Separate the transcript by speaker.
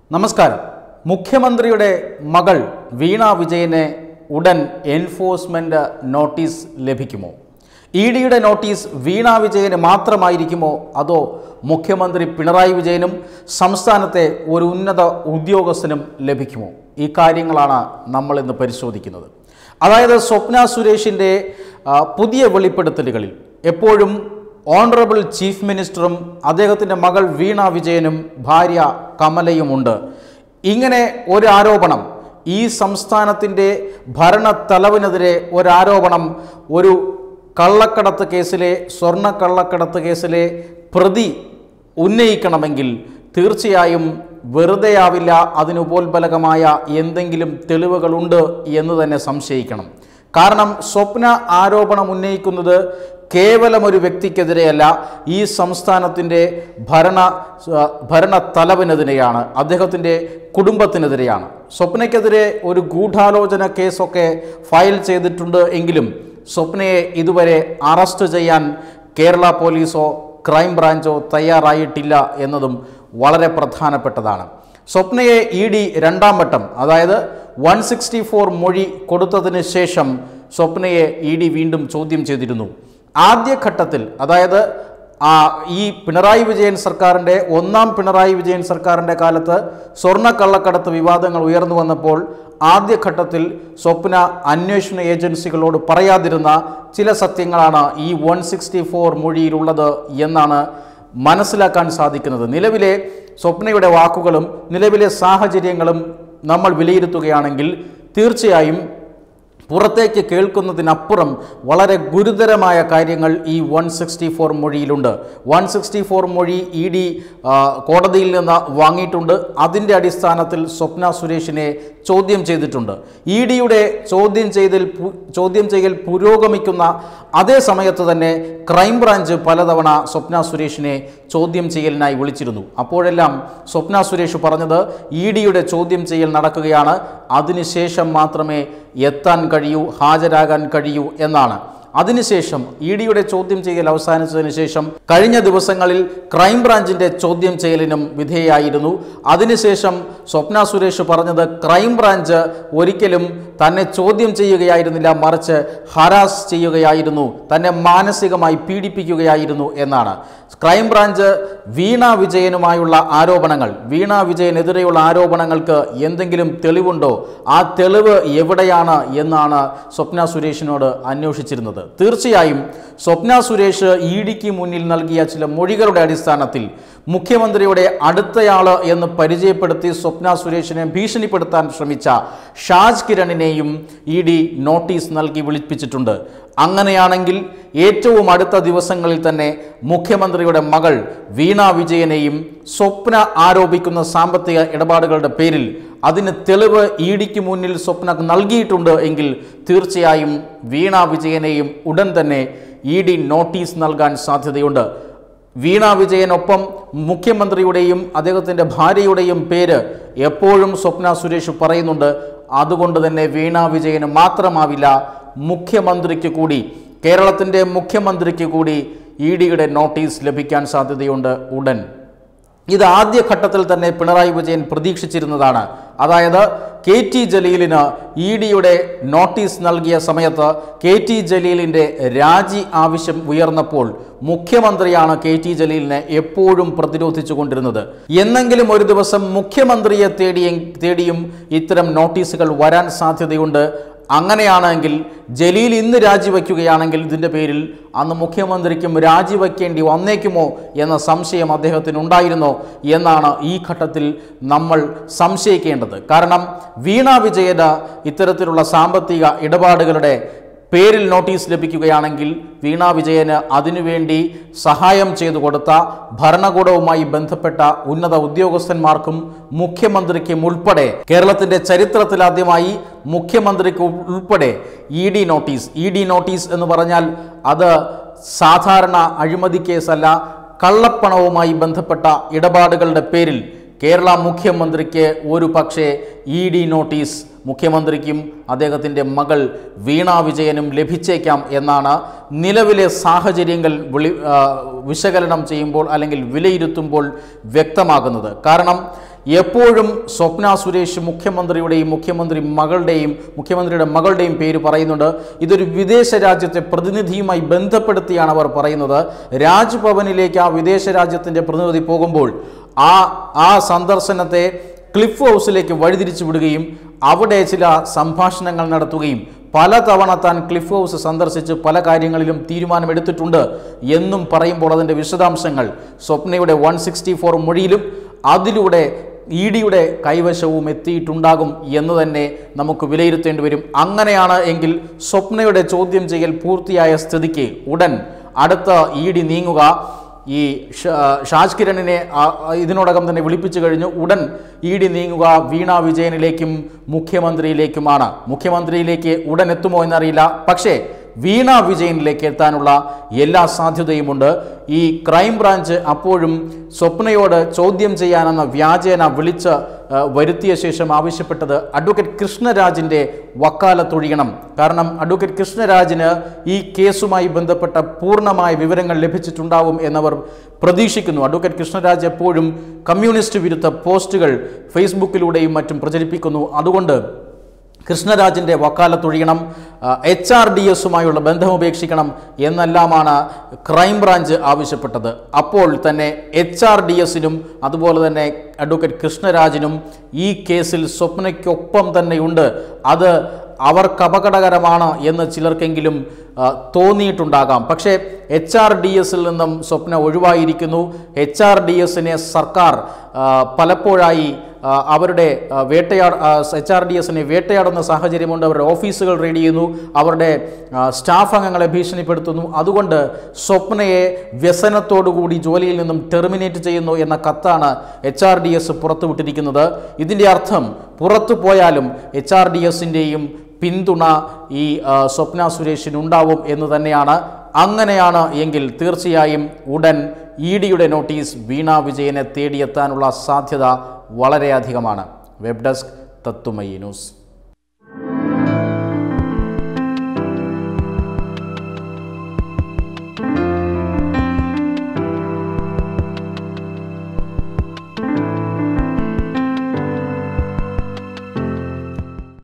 Speaker 1: നമസ്കാരം മുഖ്യമന്ത്രിയുടെ മകൾ വീണ വിജയന് ഉടൻ എൻഫോഴ്സ്മെന്റ് നോട്ടീസ് ലഭിക്കുമോ ഇ ഡിയുടെ നോട്ടീസ് വീണ വിജയന് മാത്രമായിരിക്കുമോ അതോ മുഖ്യമന്ത്രി പിണറായി വിജയനും സംസ്ഥാനത്തെ ഒരു ഉന്നത ഉദ്യോഗസ്ഥനും ലഭിക്കുമോ ഈ കാര്യങ്ങളാണ് നമ്മൾ ഇന്ന് പരിശോധിക്കുന്നത് അതായത് സ്വപ്ന സുരേഷിൻ്റെ ആ, പുതിയ വെളിപ്പെടുത്തലുകളിൽ എപ്പോഴും ഓണറബിൾ ചീഫ് മിനിസ്റ്ററും അദ്ദേഹത്തിൻ്റെ മകൾ വീണ വിജയനും ഭാര്യ കമലയുമുണ്ട് ഇങ്ങനെ ഒരു ആരോപണം ഈ സംസ്ഥാനത്തിൻ്റെ ഭരണത്തലവനെതിരെ ഒരാരോപണം ഒരു കള്ളക്കടത്ത് കേസിലെ സ്വർണ്ണ കള്ളക്കടത്ത് കേസിലെ പ്രതി ഉന്നയിക്കണമെങ്കിൽ തീർച്ചയായും വെറുതെയാവില്ല അതിനുപോൽബലകമായ എന്തെങ്കിലും തെളിവുകളുണ്ട് എന്ന് തന്നെ സംശയിക്കണം കാരണം സ്വപ്ന ആരോപണം ഉന്നയിക്കുന്നത് കേവലം ഒരു വ്യക്തിക്കെതിരെയല്ല ഈ സംസ്ഥാനത്തിൻ്റെ ഭരണ ഭരണ തലവനെതിരെയാണ് അദ്ദേഹത്തിൻ്റെ കുടുംബത്തിനെതിരെയാണ് സ്വപ്നയ്ക്കെതിരെ ഒരു ഗൂഢാലോചന കേസൊക്കെ ഫയൽ ചെയ്തിട്ടുണ്ട് എങ്കിലും സ്വപ്നയെ ഇതുവരെ അറസ്റ്റ് ചെയ്യാൻ കേരള പോലീസോ ക്രൈം ബ്രാഞ്ചോ തയ്യാറായിട്ടില്ല എന്നതും വളരെ പ്രധാനപ്പെട്ടതാണ് സ്വപ്നയെ ഇ ഡി രണ്ടാം വട്ടം അതായത് വൺ സിക്സ്റ്റി ഫോർ മൊഴി കൊടുത്തതിന് ശേഷം സ്വപ്നയെ ഇ ഡി വീണ്ടും ചോദ്യം ചെയ്തിരുന്നു ആദ്യഘട്ടത്തിൽ അതായത് ആ ഈ പിണറായി വിജയൻ സർക്കാരിൻ്റെ ഒന്നാം പിണറായി വിജയൻ സർക്കാരിൻ്റെ കാലത്ത് സ്വർണ്ണ കള്ളക്കടത്ത് വിവാദങ്ങൾ ഉയർന്നു വന്നപ്പോൾ ആദ്യഘട്ടത്തിൽ സ്വപ്ന അന്വേഷണ ഏജൻസികളോട് പറയാതിരുന്ന ചില സത്യങ്ങളാണ് ഈ വൺ സിക്സ്റ്റി ഫോർ മൊഴിയിലുള്ളത് എന്നാണ് മനസ്സിലാക്കാൻ സാധിക്കുന്നത് നിലവിലെ സ്വപ്നയുടെ വാക്കുകളും നിലവിലെ സാഹചര്യങ്ങളും നമ്മൾ വിലയിരുത്തുകയാണെങ്കിൽ തീർച്ചയായും പുറത്തേക്ക് കേൾക്കുന്നതിനപ്പുറം വളരെ ഗുരുതരമായ കാര്യങ്ങൾ ഈ വൺ സിക്സ്റ്റി ഫോർ മൊഴിയിലുണ്ട് വൺ സിക്സ്റ്റി ഫോർ മൊഴി ഇ ഡി കോടതിയിൽ നിന്ന് വാങ്ങിയിട്ടുണ്ട് അതിൻ്റെ അടിസ്ഥാനത്തിൽ സ്വപ്ന സുരേഷിനെ ചോദ്യം ചെയ്തിട്ടുണ്ട് ഇ ഡിയുടെ ചോദ്യം ചെയ്തൽ പു- ചോദ്യം ചെയ്യൽ പുരോഗമിക്കുന്ന അതേ സമയത്ത് തന്നെ ക്രൈംബ്രാഞ്ച് പലതവണ സ്വപ്ന സുരേഷിനെ ചോദ്യം ചെയ്യലിനായി വിളിച്ചിരുന്നു അപ്പോഴെല്ലാം സ്വപ്ന സുരേഷ് പറഞ്ഞത് ഇ ഡിയുടെ ചോദ്യം ചെയ്യൽ നടക്കുകയാണ് അതിനുശേഷം മാത്രമേ എത്താൻ കഴിയൂ ഹാജരാകാൻ കഴിയൂ എന്നാണ് അതിനുശേഷം ഇ ഡിയുടെ ചോദ്യം ചെയ്യൽ അവസാനിച്ചതിന് ശേഷം കഴിഞ്ഞ ദിവസങ്ങളിൽ ക്രൈംബ്രാഞ്ചിന്റെ ചോദ്യം ചെയ്യലിനും വിധേയായിരുന്നു അതിനുശേഷം സ്വപ്ന സുരേഷ് പറഞ്ഞത് ക്രൈംബ്രാഞ്ച് ഒരിക്കലും തന്നെ ചോദ്യം ചെയ്യുകയായിരുന്നില്ല മറിച്ച് ഹരാസ് ചെയ്യുകയായിരുന്നു തന്നെ മാനസികമായി പീഡിപ്പിക്കുകയായിരുന്നു എന്നാണ് ക്രൈംബ്രാഞ്ച് വീണ വിജയനുമായുള്ള ആരോപണങ്ങൾ വീണ വിജയനെതിരെയുള്ള ആരോപണങ്ങൾക്ക് എന്തെങ്കിലും തെളിവുണ്ടോ ആ തെളിവ് എവിടെയാണ് എന്നാണ് സ്വപ്ന സുരേഷിനോട് അന്വേഷിച്ചിരുന്നത് തീർച്ചയായും സ്വപ്ന സുരേഷ് ഇ ഡിക്ക് മുന്നിൽ നൽകിയ ചില മൊഴികളുടെ അടിസ്ഥാനത്തിൽ മുഖ്യമന്ത്രിയുടെ അടുത്തയാള് എന്ന് പരിചയപ്പെടുത്തി സ്വപ്ന സുരേഷിനെ ഭീഷണിപ്പെടുത്താൻ ശ്രമിച്ച ഷാജ് കിരണിനെയും ഇ ഡി നോട്ടീസ് നൽകി വിളിപ്പിച്ചിട്ടുണ്ട് അങ്ങനെയാണെങ്കിൽ ഏറ്റവും അടുത്ത ദിവസങ്ങളിൽ തന്നെ മുഖ്യമന്ത്രിയുടെ മകൾ വീണ വിജയനെയും സ്വപ്ന ആരോപിക്കുന്ന സാമ്പത്തിക ഇടപാടുകളുടെ പേരിൽ അതിന് തെളിവ് ഇ ഡിക്ക് മുന്നിൽ സ്വപ്ന നൽകിയിട്ടുണ്ട് എങ്കിൽ തീർച്ചയായും വീണ വിജയനെയും ഉടൻ തന്നെ ഇ ഡി നോട്ടീസ് നൽകാൻ സാധ്യതയുണ്ട് വീണ വിജയനൊപ്പം മുഖ്യമന്ത്രിയുടെയും അദ്ദേഹത്തിൻ്റെ ഭാര്യയുടെയും പേര് എപ്പോഴും സ്വപ്ന സുരേഷ് പറയുന്നുണ്ട് അതുകൊണ്ട് തന്നെ വീണ വിജയന് മാത്രമാവില്ല മുഖ്യമന്ത്രിക്ക് കൂടി കേരളത്തിൻ്റെ മുഖ്യമന്ത്രിക്ക് കൂടി ഇ ഡിയുടെ നോട്ടീസ് ലഭിക്കാൻ സാധ്യതയുണ്ട് ഉടൻ ഇത് ആദ്യഘട്ടത്തിൽ തന്നെ പിണറായി വിജയൻ പ്രതീക്ഷിച്ചിരുന്നതാണ് അതായത് കെ ടി ജലീലിന് ഇ ഡിയുടെ നോട്ടീസ് നൽകിയ സമയത്ത് കെ ടി ജലീലിൻ്റെ രാജി ആവശ്യം ഉയർന്നപ്പോൾ മുഖ്യമന്ത്രിയാണ് കെ ടി ജലീലിനെ എപ്പോഴും പ്രതിരോധിച്ചു കൊണ്ടിരുന്നത് എന്നെങ്കിലും ഒരു ദിവസം മുഖ്യമന്ത്രിയെ തേടിയും തേടിയും ഇത്തരം നോട്ടീസുകൾ വരാൻ സാധ്യതയുണ്ട് അങ്ങനെയാണെങ്കിൽ ജലീൽ ഇന്ന് രാജിവെക്കുകയാണെങ്കിൽ ഇതിൻ്റെ പേരിൽ അന്ന് മുഖ്യമന്ത്രിക്കും രാജിവെക്കേണ്ടി വന്നേക്കുമോ എന്ന സംശയം അദ്ദേഹത്തിന് ഉണ്ടായിരുന്നോ എന്നാണ് ഈ ഘട്ടത്തിൽ നമ്മൾ സംശയിക്കേണ്ടത് കാരണം വീണ വിജയന് ഇത്തരത്തിലുള്ള സാമ്പത്തിക ഇടപാടുകളുടെ പേരിൽ നോട്ടീസ് ലഭിക്കുകയാണെങ്കിൽ വീണ വിജയന് അതിനുവേണ്ടി സഹായം ചെയ്തു കൊടുത്ത ഭരണകൂടവുമായി ബന്ധപ്പെട്ട ഉന്നത ഉദ്യോഗസ്ഥന്മാർക്കും മുഖ്യമന്ത്രിക്കും ഉൾപ്പെടെ കേരളത്തിന്റെ ചരിത്രത്തിലാദ്യമായി മുഖ്യമന്ത്രിക്ക് ഉൾപ്പെടെ E D notice E D notice എന്ന് പറഞ്ഞാൽ അത് സാധാരണ അഴിമതി കേസല്ല കള്ളപ്പണവുമായി ബന്ധപ്പെട്ട ഇടപാടുകളുടെ പേരിൽ കേരള മുഖ്യമന്ത്രിക്ക് ഒരു പക്ഷേ ഇ ഡി നോട്ടീസ് മുഖ്യമന്ത്രിക്കും അദ്ദേഹത്തിൻ്റെ മകൾ വീണ വിജയനും ലഭിച്ചേക്കാം എന്നാണ് നിലവിലെ സാഹചര്യങ്ങൾ വിളി ആ, വിശകലനം ചെയ്യുമ്പോൾ അല്ലെങ്കിൽ വിലയിരുത്തുമ്പോൾ വ്യക്തമാകുന്നത് കാരണം എപ്പോഴും സ്വപ്ന സുരേഷ് മുഖ്യമന്ത്രിയുടെയും മുഖ്യമന്ത്രി മകളുടെയും മുഖ്യമന്ത്രിയുടെ മകളുടെയും പേര് പറയുന്നുണ്ട് ഇതൊരു വിദേശ രാജ്യത്തെ പ്രതിനിധിയുമായി ബന്ധപ്പെടുത്തിയാണ് അവർ പറയുന്നത് രാജ്ഭവനിലേക്ക് ആ വിദേശ രാജ്യത്തിൻ്റെ പ്രതിനിധി പോകുമ്പോൾ ആ ആ സന്ദർശനത്തെ ക്ലിഫ് ഹൗസിലേക്ക് വഴിതിരിച്ചു വിടുകയും അവിടെ ചില സംഭാഷണങ്ങൾ നടത്തുകയും പലതവണ താൻ ക്ലിഫ് ഹൗസ് സന്ദർശിച്ച് പല കാര്യങ്ങളിലും തീരുമാനമെടുത്തിട്ടുണ്ട് എന്നും പറയുമ്പോൾ അതിൻ്റെ വിശദാംശങ്ങൾ സ്വപ്നയുടെ വൺ സിക്സ്റ്റി ഫോർ മൊഴിയിലും അതിലൂടെ ഇ ഡിയുടെ കൈവശവും എത്തിയിട്ടുണ്ടാകും എന്ന് തന്നെ നമുക്ക് വിലയിരുത്തേണ്ടി വരും അങ്ങനെയാണ് എങ്കിൽ സ്വപ്നയുടെ ചോദ്യം ചെയ്യൽ പൂർത്തിയായ സ്ഥിതിക്ക് ഉടൻ അടുത്ത ഇ ഡി നീങ്ങുക ഈ ഷ- ഷാജ് കിരണിനെ ആ- ആ ഇതിനോടകം തന്നെ വിളിപ്പിച്ചു കഴിഞ്ഞു ഉടൻ ഇ ഡി നീങ്ങുക വീണ വിജയനിലേക്കും മുഖ്യമന്ത്രിയിലേക്കുമാണ് മുഖ്യമന്ത്രിയിലേക്ക് ഉടൻ എത്തുമോ എന്നറിയില്ല പക്ഷേ വീണ വിജയനിലേക്ക് എത്താനുള്ള എല്ലാ സാധ്യതയുമുണ്ട് ഈ ക്രൈംബ്രാഞ്ച് അപ്പോഴും സ്വപ്നയോട് ചോദ്യം ചെയ്യാനെന്ന വ്യാജേന വിളിച്ച് ആ, വരുത്തിയ ശേഷം ആവശ്യപ്പെട്ടത് അഡ്വക്കേറ്റ് കൃഷ്ണരാജിൻ്റെ വക്കാലത്തൊഴിയണം കാരണം അഡ്വക്കേറ്റ് കൃഷ്ണരാജിന് ഈ കേസുമായി ബന്ധപ്പെട്ട പൂർണ്ണമായ വിവരങ്ങൾ ലഭിച്ചിട്ടുണ്ടാവും എന്നവർ പ്രതീക്ഷിക്കുന്നു അഡ്വക്കേറ്റ് കൃഷ്ണരാജ് എപ്പോഴും കമ്മ്യൂണിസ്റ്റ് വിരുദ്ധ പോസ്റ്റുകൾ ഫേസ്ബുക്കിലൂടെയും മറ്റും പ്രചരിപ്പിക്കുന്നു അതുകൊണ്ട് കൃഷ്ണരാജിൻ്റെ വക്കാലത്തൊഴിയണം എച്ച് ആർ ഡി എസുമായുള്ള ബന്ധം ഉപേക്ഷിക്കണം എന്നെല്ലാമാണ് ക്രൈംബ്രാഞ്ച് ആവശ്യപ്പെട്ടത് അപ്പോൾ തന്നെ എച്ച് ആർ ഡി എസിനും അതുപോലെ തന്നെ അഡ്വക്കേറ്റ് കൃഷ്ണരാജിനും ഈ കേസിൽ സ്വപ്നയ്ക്കൊപ്പം തന്നെയുണ്ട് അത് അവർക്ക് അപകടകരമാണ് എന്ന് ചിലർക്കെങ്കിലും ആ, തോന്നിയിട്ടുണ്ടാകാം പക്ഷേ എച്ച് ആർ ഡി എസിൽ നിന്നും സ്വപ്ന ഒഴിവായിരിക്കുന്നു എച്ച് ആർ ഡി എസിനെ സർക്കാർ ആ, പലപ്പോഴായി ആ, അവരുടെ ആ, വേട്ടയാട് എച്ച് ആർ ഡി എസിനെ വേട്ടയാടുന്ന സാഹചര്യമുണ്ട് അവരുടെ ഓഫീസുകൾ റെഡി ചെയ്യുന്നു അവരുടെ ആ, സ്റ്റാഫ് അംഗങ്ങളെ ഭീഷണിപ്പെടുത്തുന്നു അതുകൊണ്ട് സ്വപ്നയെ വ്യസനത്തോടുകൂടി ജോലിയിൽ നിന്നും ടെർമിനേറ്റ് ചെയ്യുന്നു എന്ന കത്താണ് എച്ച് ആർ ഡി എസ് പുറത്തുവിട്ടിരിക്കുന്നത് ഇതിൻ്റെ അർത്ഥം പുറത്തു പോയാലും എച്ച് ആർ ഡി എസിൻ്റെയും പിന്തുണ ഈ ആ, സ്വപ്ന സുരേഷിനുണ്ടാവും എന്ന് തന്നെയാണ് അങ്ങനെയാണ് എങ്കിൽ തീർച്ചയായും ഉടൻ ഇ ഡിയുടെ നോട്ടീസ് വീണ വിജയനെ തേടിയെത്താനുള്ള സാധ്യത വളരെയധികമാണ് വെബ് ഡെസ്ക് തത്തുമയി ന്യൂസ്